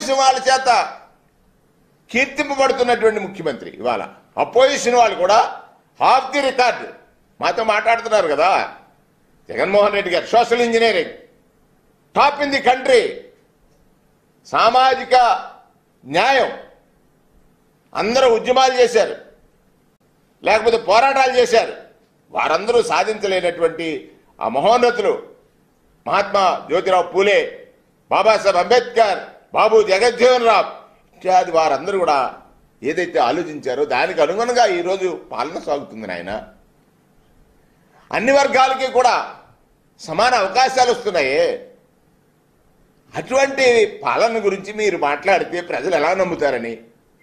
opposition వాళ్ళ చేత కీర్తింపబడుతున్నటువంటి ముఖ్యమంత్రి ఇవాళ అపోజిషన్ వాళ్ళు కూడా హాఫ్ ది రికార్డ్ మాతో మాట్లాడుతున్నారు కదా జగన్మోహన్ రెడ్డి గారు social engineering top in the country సామాజిక న్యాయం అందరూ ఉద్యమాలు చేశారు లేకపోతే పోరాటాలు చేశారు వారందరూ సాధించలేనటువంటి ఆ మహోన్నతులు మహాత్మా జ్యోతిరావు పూలే బాబాసాహెబ్ అంబేద్కర్ బాబు జగజ్జీవన్ రామ్ ఇత్యాది వారందరూ కూడా ఏదైతే ఆలోచించారో దానికి అనుగుణంగా ఈరోజు పాలన సాగుతుంది నాయన అన్ని వర్గాలకి కూడా సమాన అవకాశాలు వస్తున్నాయే అటువంటి పాలన గురించి మీరు మాట్లాడితే ప్రజలు ఎలా నమ్ముతారని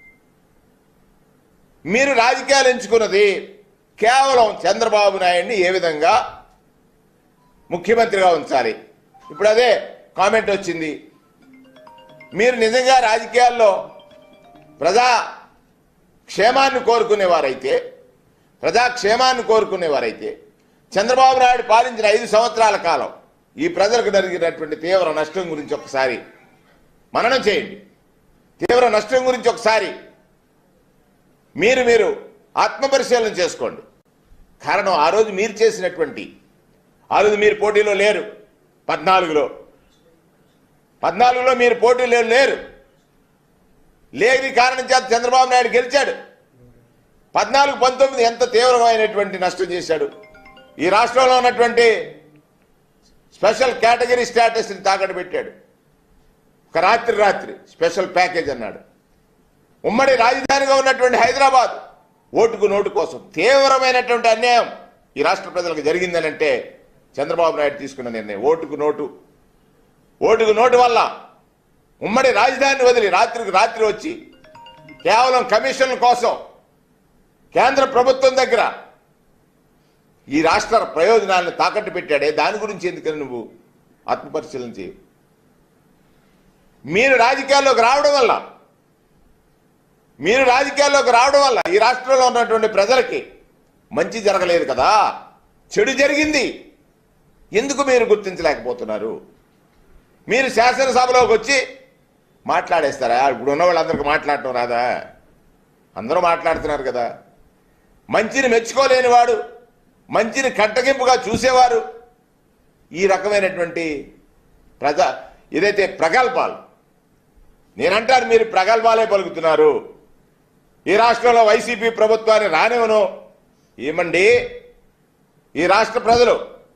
మీరు రాజకీయాలు ఎంచుకున్నది కేవలం చంద్రబాబు నాయుడిని ఏ విధంగా ముఖ్యమంత్రిగా ఉంచాలి ఇప్పుడు అదే కామెంట్ వచ్చింది మీరు నిజంగా రాజకీయాల్లో ప్రజా క్షేమాన్ని కోరుకునేవారైతే ప్రజాక్షేమాన్ని కోరుకునేవారైతే చంద్రబాబు నాయుడు పాలించిన ఐదు సంవత్సరాల కాలం ఈ ప్రజలకు జరిగినటువంటి తీవ్ర నష్టం గురించి ఒకసారి మననం చేయండి తీవ్ర నష్టం గురించి ఒకసారి మీరు మీరు ఆత్మపరిశీలన చేసుకోండి కారణం ఆ రోజు మీరు చేసినటువంటి ఆ రోజు మీరు పోటీలో లేరు పద్నాలుగులో పద్నాలుగులో మీరు పోటీలో లేరు లేని కారణం చేత చంద్రబాబు నాయుడు గెలిచాడు పద్నాలుగు పంతొమ్మిది ఎంత తీవ్రమైనటువంటి నష్టం చేశాడు ఈ రాష్ట్రంలో ఉన్నటువంటి స్పెషల్ కేటగిరీ స్టేటస్ని తాకట్టు పెట్టాడు ఒక రాత్రి రాత్రి స్పెషల్ ప్యాకేజ్ అన్నాడు ఉమ్మడి రాజధానిగా ఉన్నటువంటి హైదరాబాద్ ఓటుకు నోటు కోసం తీవ్రమైనటువంటి అన్యాయం ఈ రాష్ట్ర ప్రజలకు జరిగిందనంటే చంద్రబాబు నాయుడు తీసుకున్న నిర్ణయం ఓటుకు నోటు ఓటుకు నోటు వల్ల ఉమ్మడి రాజధానిని వదిలి రాత్రికి రాత్రి వచ్చి కేవలం కమిషన్ల కోసం కేంద్ర ప్రభుత్వం దగ్గర ఈ రాష్ట్ర ప్రయోజనాలను తాకట్టు పెట్టాడే దాని గురించి ఎందుకని నువ్వు ఆత్మపరిశీలన చేయవు మీరు రాజకీయాల్లోకి రావడం వల్ల మీరు రాజకీయాల్లోకి రావడం వల్ల ఈ రాష్ట్రంలో ఉన్నటువంటి ప్రజలకి మంచి జరగలేదు కదా చెడు జరిగింది ఎందుకు మీరు గుర్తించలేకపోతున్నారు మీరు శాసనసభలోకి వచ్చి మాట్లాడేస్తారా ఇప్పుడు ఉన్న వాళ్ళందరికీ మాట్లాడటం రాదా అందరూ మాట్లాడుతున్నారు కదా మంచిని మెచ్చుకోలేని వాడు మంచిని కట్టగింపుగా చూసేవారు ఈ రకమైనటువంటి ప్రజా ఏదైతే ప్రగల్భాలు నేనంటాను మీరు ప్రగల్భాలే పలుకుతున్నారు ఈ రాష్ట్రంలో వైసీపీ ప్రభుత్వాన్ని రానివను ఏమండి ఈ రాష్ట్ర ప్రజలు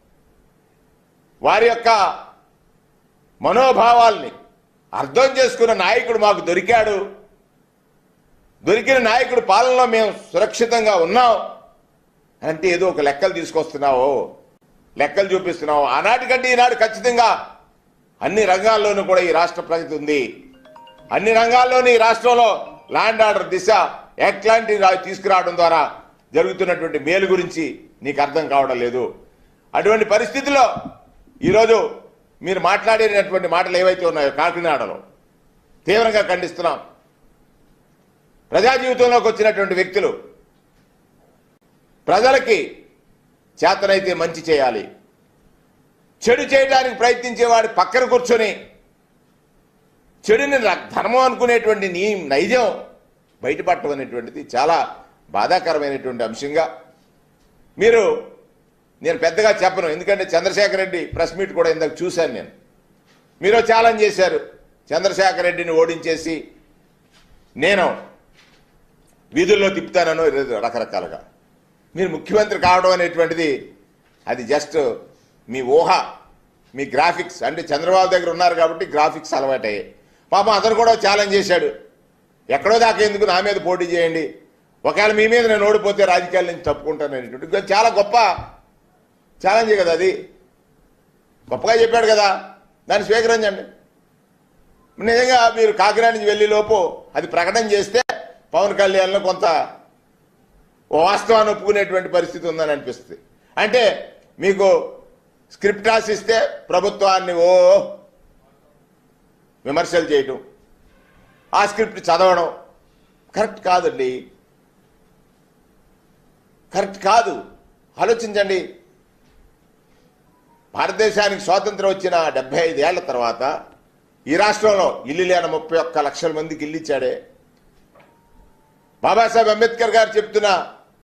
వారి యొక్క మనోభావాల్ని అర్థం చేసుకున్న నాయకుడు మాకు దొరికాడు దొరికిన నాయకుడు పాలనలో మేము సురక్షితంగా ఉన్నాం అంటే ఏదో ఒక లెక్కలు తీసుకొస్తున్నావు లెక్కలు చూపిస్తున్నావు ఆనాటికంటే ఈనాడు ఖచ్చితంగా అన్ని రంగాల్లోనూ కూడా ఈ రాష్ట్ర ప్రగతి ఉంది అన్ని రంగాల్లోనూ ఈ రాష్ట్రంలో ల్యాండ్ ఆర్డర్ దిశ యాక్ట్ లాంటి రా- తీసుకురావడం ద్వారా జరుగుతున్నటువంటి మేలు గురించి నీకు అర్థం కావడం లేదు అటువంటి పరిస్థితిలో ఈరోజు మీరు మాట్లాడినటువంటి మాటలు ఏవైతే ఉన్నాయో కాకినాడలో తీవ్రంగా ఖండిస్తున్నాం ప్రజా జీవితంలోకి వచ్చినటువంటి వ్యక్తులు ప్రజలకి చేతనైతే మంచి చేయాలి చెడు చేయడానికి ప్రయత్నించేవాడి పక్కన కూర్చొని చెడుని ర- ధర్మం అనుకునేటువంటి నీ నైజం బయటపడటం అనేటువంటిది చాలా బాధాకరమైనటువంటి అంశంగా మీరు నేను పెద్దగా చెప్పను ఎందుకంటే చంద్రశేఖర్ రెడ్డి ప్రెస్ మీట్ కూడా ఇందాక చూశాను నేను మీరు ఛాలెంజ్ చేశారు చంద్రశేఖర్ రెడ్డిని ఓడించేసి నేను వీధుల్లో తిప్పుతానను రకరకాలుగా మీరు ముఖ్యమంత్రి కావడం అనేటువంటిది అది జస్ట్ మీ ఊహ మీ గ్రాఫిక్స్ అంటే చంద్రబాబు దగ్గర ఉన్నారు కాబట్టి గ్రాఫిక్స్ అలవాటయ్యాయి పాపం అతను కూడా ఛాలెంజ్ చేశాడు ఎక్కడో దాకా ఎందుకు నా మీద పోటీ చేయండి ఒకవేళ మీ మీద నేను ఓడిపోతే రాజకీయాల నుంచి తప్పుకుంటాను అనేటువంటి ఇది చాలా గొప్ప ఛాలెంజ్ కదా అది గొప్పగా చెప్పాడు కదా దాన్ని స్వీకరించండి నిజంగా మీరు కాకినాడ నుంచి వెళ్ళే లోపు అది ప్రకటన చేస్తే పవన్ కళ్యాణ్లో కొంత ఓ వాస్తవాన్ని ఒప్పుకునేటువంటి పరిస్థితి ఉందని అనిపిస్తుంది అంటే మీకు స్క్రిప్ట్ రాసిస్తే ప్రభుత్వాన్ని ఓ విమర్శలు చేయటం ఆ స్క్రిప్ట్ చదవడం కరెక్ట్ కాదండి కరెక్ట్ కాదు ఆలోచించండి భారతదేశానికి స్వాతంత్రం వచ్చిన డెబ్బై ఐదేళ్ల తర్వాత ఈ రాష్ట్రంలో ఇల్లు లేని ముప్పై ఒక్క లక్షల మందికి ఇల్లు ఇచ్చాడే బాబాసాహెబ్ అంబేద్కర్ గారు చెప్తున్న